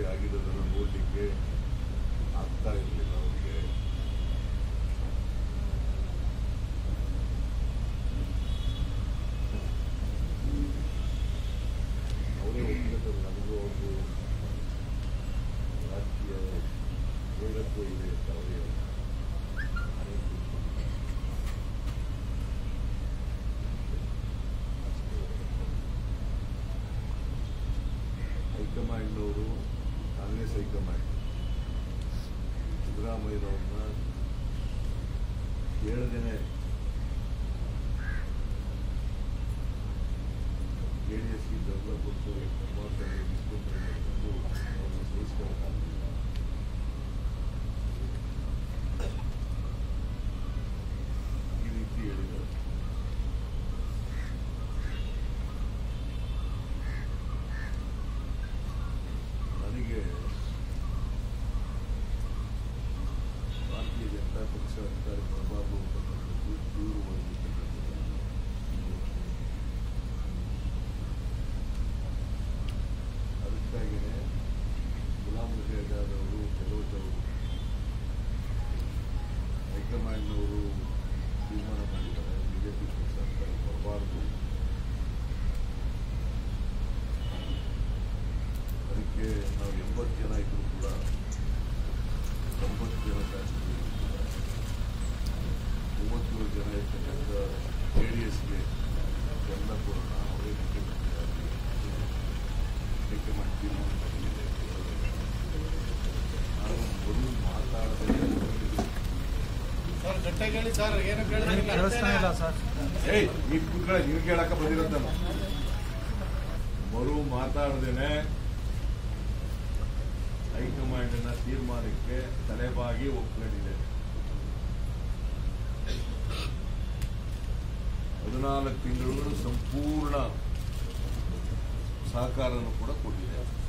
ಅಲ್ಲಿ ಆಗಿರೋದನ್ನು ನೋಡಲಿಕ್ಕೆ ಆಗ್ತಾ ಇರಲಿಲ್ಲ ಅವ್ರಿಗೆ ಅವರೇ ಒಪ್ಪಿಗೆ ನಮಗೂ ಒಂದು ರಾಜಕೀಯ ಪ್ರೇರತ್ವ ಇದೆ ಅಂತ ಅವರೇ ಹೈಕಮಾಂಡ್ನವರು ಕಾಂಗ್ರೆಸ್ ಹೈಕಮಾಂಡ್ ಸಿದ್ದರಾಮಯ್ಯನವ್ರನ್ನ ಕೇಳದೇನೆ ಜೆ ಡಿ ಎಸ್ಗೆ ಬೆಂಬಲ ಕೊಟ್ಟು ಕುಮಾರಸ್ವಾಮಿ ಮುಖ್ಯಮಂತ್ರಿ ಅವ್ರನ್ನ ಸಹಿಸ್ಕೊಳ್ಳೋಕ್ಕಾಗಲಿಲ್ಲ ಈ ರೀತಿ ಹೇಳಿದರು ನನಗೆ ಭಾರತೀಯ ಜನತಾ ಪಕ್ಷ ಅಧಿಕಾರ ಬರಬಾರ್ದು ಅಂತಕ್ಕಂಥದ್ದು ತೀವ್ರವಾಗಿರ್ತಕ್ಕಂಥದ್ದು ಅದಕ್ಕಾಗಿಯೇ ಗುಲಾಂ ನಬಿ ಆಜಾದ್ ಅವರು ಕೆಲವೊಂದು ಹೈಕಮಾಂಡ್ನವರು ತೀರ್ಮಾನ ಮಾಡಿದ್ದಾರೆ ಬಿಜೆಪಿ ಪಕ್ಷ ಅಧಿಕಾರ ಬರಬಾರ್ದು ಅದಕ್ಕೆ ನಾವು ಎಂಬತ್ತು ಜನ ಇದ್ರೂ ಕೂಡ ತೊಂಬತ್ತು ಜನ ಶಾಸಕರು ಕೂಡ ಮೂವತ್ತೇಳು ಜನ ಇರ್ತಕ್ಕಂಥ ಜೆ ಡಿ ಎಸ್ಗೆ ಬೆಂಬಲ ಕೊಡೋಣ ಅವರೇ ಮುಖ್ಯಮಂತ್ರಿಯಾಗಿ ಹೈಕಮಾಂಡ್ ತೀರ್ಮಾನ ಮಾಡಿದೆ ನಾನು ಬರೀ ಮಾತಾಡದೆ ಸರ್ ಗಟ್ಟಾಗಿ ಹೇಳಿ ಸರ್ ಏನು ಕೇಳಿಸ್ತಾ ಇಲ್ಲ ಸರ್ ಏಯ್ ಈ ಕೂತ್ಗಳ ನೀವು ಕೇಳಕ್ಕ ಬಂದಿರೋದಲ್ಲ ಮರು ಮಾತಾಡದೇನೆ ಹೈಕಮಾಂಡಿನ ತೀರ್ಮಾನಕ್ಕೆ ತಲೆಬಾಗಿ ಒಪ್ಕೊಂಡಿದೆ ಹದಿನಾಲ್ಕು ತಿಂಗಳು ಸಂಪೂರ್ಣ ಸಹಕಾರವನ್ನು ಕೂಡ ಕೊಟ್ಟಿದೆ